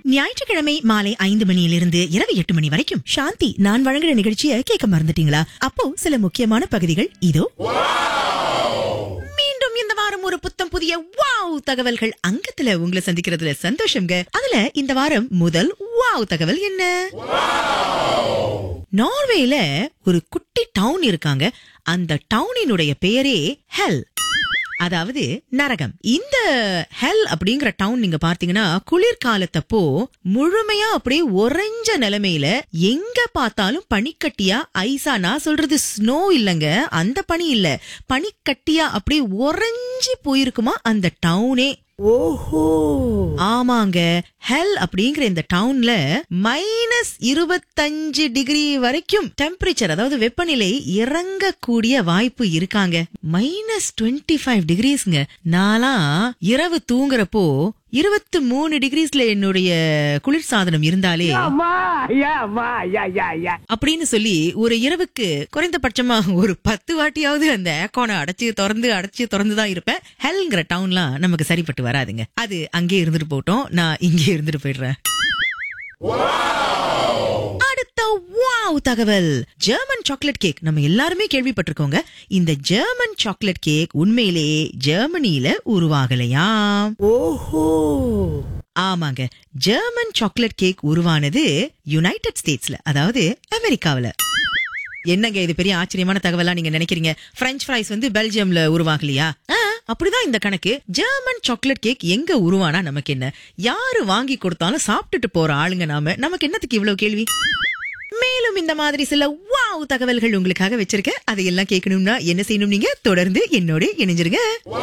ஞாயிற்றுக்கிழமை மாலை ஐந்து மணியிலிருந்து இரவு எட்டு மணி வரைக்கும் சாந்தி நான் வழங்குற நிகழ்ச்சியை கேட்க மறந்துட்டீங்களா அப்போ சில முக்கியமான பகுதிகள் இதோ மீண்டும் இந்த வாரம் ஒரு புத்தம் புதிய வாவ் தகவல்கள் அங்கத்துல உங்களை சந்திக்கிறதுல சந்தோஷம்ங்க அதுல இந்த வாரம் முதல் வாவ் தகவல் என்ன நார்வேல ஒரு குட்டி டவுன் இருக்காங்க அந்த டவுனினுடைய பெயரே ஹெல் அதாவது நரகம் இந்த ஹெல் அப்படிங்கிற டவுன் நீங்க பார்த்தீங்கன்னா குளிர்காலத்தப்போ முழுமையா அப்படியே உறைஞ்ச நிலைமையில எங்க பார்த்தாலும் பனிக்கட்டியா ஐசா நான் சொல்றது ஸ்னோ இல்லங்க அந்த பனி இல்ல பனிக்கட்டியா அப்படியே உறைஞ்சு போயிருக்குமா அந்த டவுனே ஓஹோ ஆமாங்க ஹெல் அப்படிங்கிற இந்த டவுன்ல மைனஸ் இருபத்தஞ்சு டிகிரி வரைக்கும் டெம்பரேச்சர் அதாவது வெப்பநிலை இறங்கக்கூடிய வாய்ப்பு இருக்காங்க மைனஸ் டுவெண்ட்டி ஃபைவ் டிகிரிஸ்ங்க நான்லாம் இரவு தூங்குறப்போ இருபத்தி மூணு டிகிரிஸ்ல என்னுடைய குளிர் சாதனம் இருந்தாலே அம்மா ஐயா அம்மா ஐயா ஐயா ஐயா அப்படின்னு சொல்லி ஒரு இரவுக்கு குறைந்தபட்சமா ஒரு பத்து வாட்டியாவது அந்த ஏக்கோனை அடைச்சு திறந்து அடைச்சு திறந்து தான் இருப்பேன் ஹெல்ங்கிற டவுன்லாம் நமக்கு சரிப்பட்டு வராதுங்க அது அங்கே இருந்துட்டு போட்டோம் நான் இங்கே இருந்துட்டு போயிடுறேன் அடுத்த வாவ் தகவல் ஜெர்மன் சாக்லேட் கேக் நம்ம எல்லாருமே கேள்விப்பட்டிருக்கோங்க இந்த ஜெர்மன் சாக்லேட் கேக் உண்மையிலேயே ஜெர்மனியில உருவாகலையாம் ஓஹோ ஆமாங்க ஜெர்மன் சாக்லேட் கேக் உருவானது யுனைடெட் ஸ்டேட்ஸ்ல அதாவது அமெரிக்காவுல என்னங்க இது பெரிய ஆச்சரியமான தகவலா நீங்க நினைக்கிறீங்க பிரெஞ்ச் ஃப்ரைஸ் வந்து பெல்ஜியம்ல உருவாகலையா ஆ, அப்படிதான் இந்த கணக்கு ஜெர்மன் சாக்லேட் கேக் எங்க உருவானா நமக்கு என்ன யாரு வாங்கி கொடுத்தாலும் சாப்பிட்டுட்டு போற ஆளுங்க நாம நமக்கு என்னத்துக்கு இவ்வளவு கேள்வி மேலும் இந்த மாதிரி சில வாவ் தகவல்கள் உங்களுக்காக வச்சிருக்கேன் அதையெல்லாம் கேட்கணும்னா என்ன செய்யணும் நீங்க தொடர்ந்து என்னோட இணைஞ்சிருங்க